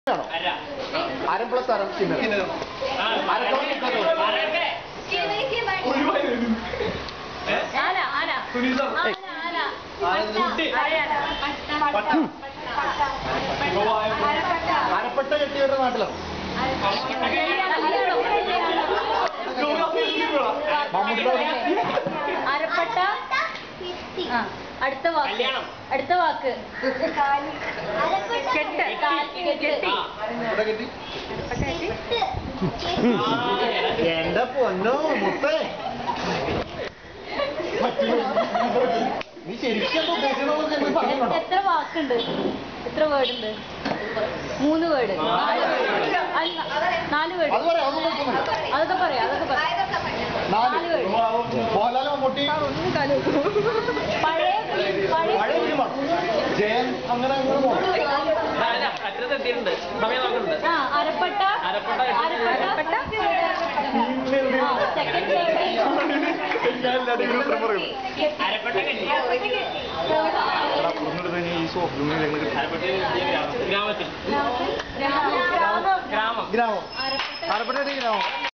ആണോ അരം പ്ലസ് അരം ചിഹ്നം അരക്കോളം കിട്ടുമല്ലോ. ആന ആന ആന ആന അരപ്പട്ട കെട്ടിയവരുടെ നാട്ടിലോ അരപ്പട്ട ആ അടുത്ത വാക്ക് അടുത്ത വാക്ക് കെട്ട് കെട്ടി ഇവിടെ കെട്ടി എന്റെ പൊന്നോ മുത്തേ നീ ശരിക്കും എന്താ ഉദ്ദേശിക്കണതെന്ന് എന്നോട് പറഞ്ഞോടാ. എത്ര വാക്കുണ്ട് എത്ര വേർഡ് ഉണ്ട് മൂന്ന് വേർഡ് നാല് വേർഡ് അത് പറയാം അതൊന്നും കുഴപ്പമൊന്നുമില്ല അതൊക്കെ പറയാം അതൊക്കെ പറയാം നാല് നാല് വേർഡ് മോഹൻലാൽ മമ്മൂട്ടി പഴയ പഴയ പഴയ ഫിലിമാണ് ജയൻ അങ്ങനെ അങ്ങനെ പോകണം എത്തിയിട്ടുണ്ട് സമയം നോക്കുന്നുണ്ട് ആ അരപ്പട്ട അരപ്പട്ട, അരപ്പട്ട സെക്കൻഡ് അരപ്പെട്ട കന്നി അരപ്പെട്ട ഗ്രാമത്തിൽ ഗ്രാമം ഗ്രാമം അരപ്പട്ട അരപ്പട്ട ഗ്രാമം